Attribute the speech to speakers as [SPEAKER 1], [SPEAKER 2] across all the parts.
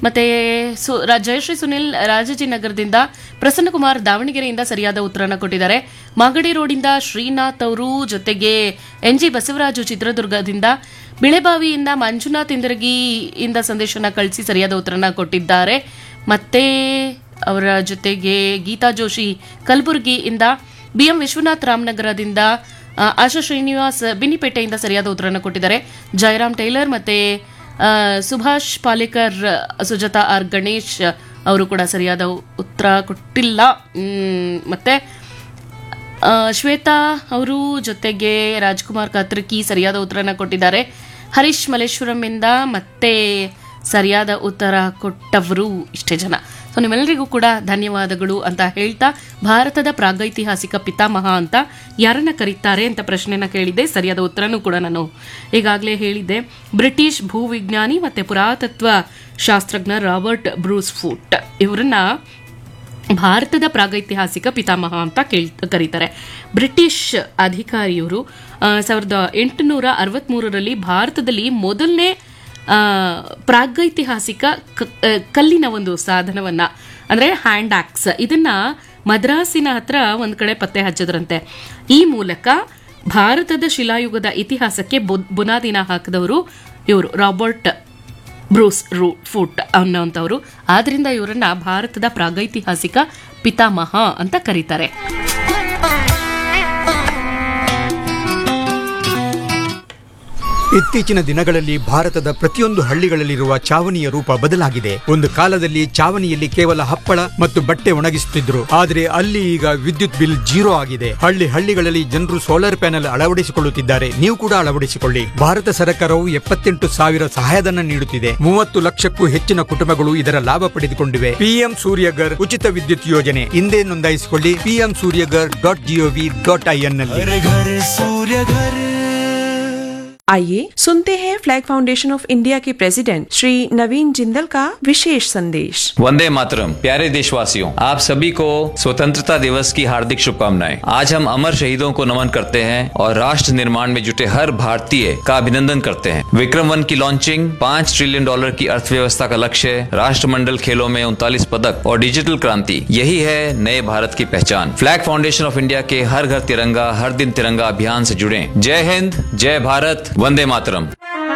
[SPEAKER 1] ಮತ್ತೆ ಸು ರಾ- ಜಯಶ್ರೀ ಸುನಿಲ್ ರಾಜಾಜಿನಗರದಿಂದ ಪ್ರಸನ್ನಕುಮಾರ್ ದಾವಣಗೆರೆಯಿಂದ ಸರಿಯಾದ ಉತ್ತರನ ಕೊಟ್ಟಿದ್ದಾರೆ ಮಾಗಡಿ ರೋಡಿಂದ ಶ್ರೀನಾಥ್ ಅವರು ಜೊತೆಗೆ ಎನ್ ಜಿ ಬಸವರಾಜು ಚಿತ್ರದುರ್ಗದಿಂದ ಬಿಳೆಬಾವಿಯಿಂದ ಮಂಜುನಾಥ್ ಇಂದರಗಿಯಿಂದ ಸಂದೇಶನ ಕಳಿಸಿ ಸರಿಯಾದ ಉತ್ತರನ ಕೊಟ್ಟಿದ್ದಾರೆ ಮತ್ತೆ ಅವರ ಜೊತೆಗೆ ಗೀತಾ ಜೋಶಿ ಕಲಬುರಗಿಯಿಂದ ಬಿಎಂ ವಿಶ್ವನಾಥ್ ರಾಮನಗರದಿಂದ ಆ, ಆಶಾ ಶ್ರೀನಿವಾಸ್ ಬಿನಿಪೇಟೆಯಿಂದ ಸರಿಯಾದ ಉತ್ತರನ ಕೊಟ್ಟಿದ್ದಾರೆ ಜಯರಾಮ್ ಟೈಲರ್ ಮತ್ತೆ ಆ, ಸುಭಾಷ್ ಪಾಲೇಕರ್ ಸುಜಾತಾ ಆರ್ ಗಣೇಶ್ ಅವರು ಕೂಡ ಸರಿಯಾದ ಉತ್ತರ ಕೊಟ್ಟಿಲ್ಲ ಮ್, ಮತ್ತೆ ಆ, ಶ್ವೇತಾ ಅವರು ಜೊತೆಗೆ ರಾಜ್ಕುಮಾರ್ ಕತ್ರಕಿ ಸರಿಯಾದ ಉತ್ತರನ ಕೊಟ್ಟಿದ್ದಾರೆ ಹರೀಶ್ ಮಲ್ಲೇಶ್ವರಂಯಿಂದ ಮತ್ತೆ ಸರಿಯಾದ ಉತ್ತರ ಕೊಟ್ಟವರು ಇಷ್ಟೇ ಜನ ಸೊ ನಿಮ್ಮೆಲ್ಲರಿಗೂ ಕೂಡ ಧನ್ಯವಾದಗಳು ಅಂತ ಹೇಳ್ತಾ ಭಾರತದ ಪ್ರಾಗೈತಿಹಾಸಿಕ ಪಿತಾಮಹ ಅಂತ ಯಾರನ್ನ ಕರೀತಾರೆ ಅಂತ ಪ್ರಶ್ನೆನ ಕೇಳಿದ್ದೆ ಸರಿಯಾದ ಉತ್ತರನೂ ಕೂಡ ನಾನು ಈಗಾಗಲೇ ಹೇಳಿದ್ದೆ ಬ್ರಿಟಿಷ್ ಭೂವಿಜ್ಞಾನಿ ಮತ್ತೆ ಪುರಾತತ್ವ ಶಾಸ್ತ್ರಜ್ಞ ರಾಬರ್ಟ್ ಬ್ರೂಸ್ ಫೂಟ್ ಇವರನ್ನ ಭಾರತದ ಪ್ರಾಗೈತಿಹಾಸಿಕ ಪಿತಾಮಹ ಅಂತ ಕೇಳ್ ಕರೀತಾರೆ ಬ್ರಿಟಿಷ್ ಅಧಿಕಾರಿಯವರು ಆ, ಸಾವಿರದ ಎಂಟುನೂರ ಅರವತ್ಮೂರರಲ್ಲಿ ಭಾರತದಲ್ಲಿ ಮೊದಲನೇ ಆ, ಪ್ರಾಗೈತಿಹಾಸಿಕ ಕ- ಆ, ಕಲ್ಲಿನ ಒಂದು ಸಾಧನವನ್ನ ಅಂದ್ರೆ ಹ್ಯಾಂಡ್ ಆಕ್ಸ್ ಇದನ್ನ ಮದ್ರಾಸಿನ ಹತ್ರ ಒಂದ್ ಕಡೆ ಪತ್ತೆ ಹಚ್ಚಿದ್ರಂತೆ ಈ ಮೂಲಕ ಭಾರತದ ಶಿಲಾಯುಗದ ಇತಿಹಾಸಕ್ಕೆ ಬು- ಬುನಾದಿನ ಹಾಕಿದವರು ಇವರು ರಾಬರ್ಟ್ ಬ್ರೂಸ್ ರೂ ಫುಟ್ ಅನ್ನೋಂಥವ್ರು ಆದ್ರಿಂದ ಇವರನ್ನ ಭಾರತದ ಪ್ರಾಗೈತಿಹಾಸಿಕ ಪಿತಾಮಹ ಅಂತ ಕರೀತಾರೆ
[SPEAKER 2] ಇತ್ತೀಚಿನ ದಿನಗಳಲ್ಲಿ ಭಾರತದ ಪ್ರತಿಯೊಂದು ಹಳ್ಳಿಗಳಲ್ಲಿರುವ ಚಾವಣಿಯ ರೂಪ ಬದಲಾಗಿದೆ ಒಂದು ಕಾಲದಲ್ಲಿ ಚಾವಣಿಯಲ್ಲಿ ಕೇವಲ ಹಪ್ಪಳ ಮತ್ತು ಬಟ್ಟೆ ಒಣಗಿಸುತ್ತಿದ್ರು ಆದರೆ ಅಲ್ಲಿ ಈಗ ವಿದ್ಯುತ್ ಬಿಲ್ ಜೀರೋ ಆಗಿದೆ ಹಳ್ಳಿ ಹಳ್ಳಿಗಳಲ್ಲಿ ಜನರು ಸೋಲಾರ್ ಪ್ಯಾನೆಲ್ ಅಳವಡಿಸಿಕೊಳ್ಳುತ್ತಿದ್ದಾರೆ ನೀವು ಕೂಡ ಅಳವಡಿಸಿಕೊಳ್ಳಿ ಭಾರತ ಸರ್ಕಾರವು ಎಪ್ಪತ್ತೆಂಟು ಸಾವಿರ ಸಹಾಯಧನ ನೀಡುತ್ತಿದೆ ಮೂವತ್ತು ಲಕ್ಷಕ್ಕೂ ಹೆಚ್ಚಿನ ಕುಟುಂಬಗಳು ಇದರ ಲಾಭ ಪಡೆದುಕೊಂಡಿವೆ ಪಿಎಂ ಸೂರ್ಯಗರ್ ಉಚಿತ ವಿದ್ಯುತ್ ಯೋಜನೆ ಹಿಂದೆ ನೋಂದಾಯಿಸಿಕೊಳ್ಳಿ PM Suryaghar dot G O V dot I N ನಲ್ಲಿ
[SPEAKER 3] घर घर सूर्य घर
[SPEAKER 4] आइए सुनते हैं फ्लैग फाउंडेशन ऑफ इंडिया के प्रेसिडेंट श्री नवीन जिंदल का विशेष संदेश
[SPEAKER 5] वंदे मातरम प्यारे देशवासियों आप सभी को स्वतंत्रता दिवस की हार्दिक शुभकामनाएं आज हम अमर शहीदों को नमन करते हैं और राष्ट्र निर्माण में जुटे हर भारतीय का अभिनंदन करते हैं विक्रम वन की लॉन्चिंग पाँच ट्रिलियन डॉलर की अर्थव्यवस्था का लक्ष्य राष्ट्रमंडल खेलों में उनतालीस पदक और डिजिटल क्रांति यही है नए भारत की पहचान फ्लैग फाउंडेशन ऑफ इंडिया के हर घर तिरंगा हर दिन तिरंगा अभियान से जुड़े जय हिंद जय भारत वंदे मातरम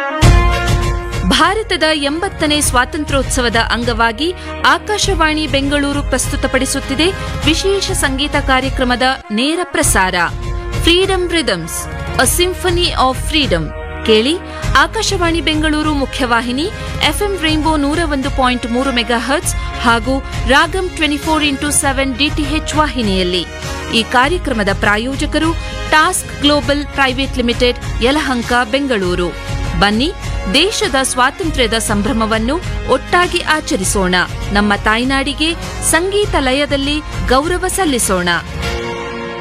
[SPEAKER 6] ಭಾರತದ ಎಂಬತ್ತನೇ ಸ್ವಾತಂತ್ರ್ಯೋತ್ಸವದ ಅಂಗವಾಗಿ ಆಕಾಶವಾಣಿ ಬೆಂಗಳೂರು ಪ್ರಸ್ತುತಪಡಿಸುತ್ತಿದೆ ವಿಶೇಷ ಸಂಗೀತ ಕಾರ್ಯಕ್ರಮದ ನೇರ ಪ್ರಸಾರ freedom rhythms a symphony of freedom ಕೇಳಿ ಆಕಾಶವಾಣಿ ಬೆಂಗಳೂರು ಮುಖ್ಯವಾಹಿನಿ ಎಫ್ಎಂ ರೈನ್ಬೋ ನೂರ ಒಂದು ಪಾಯಿಂಟ್ ಮೂರು ಮೆಗಾ ಹರ್ಟ್ಸ್ ಹಾಗೂ Raagam twenty four into seven DTH ವಾಹಿನಿಯಲ್ಲಿ ಈ ಕಾರ್ಯಕ್ರಮದ ಪ್ರಾಯೋಜಕರು task global private limited Yelahanka Bengaluru ಬನ್ನಿ ದೇಶದ ಸ್ವಾತಂತ್ರ್ಯದ ಸಂಭ್ರಮವನ್ನು ಒಟ್ಟಾಗಿ ಆಚರಿಸೋಣ ನಮ್ಮ ತಾಯ್ನಾಡಿಗೆ ಸಂಗೀತ ಲಯದಲ್ಲಿ ಗೌರವ ಸಲ್ಲಿಸೋಣ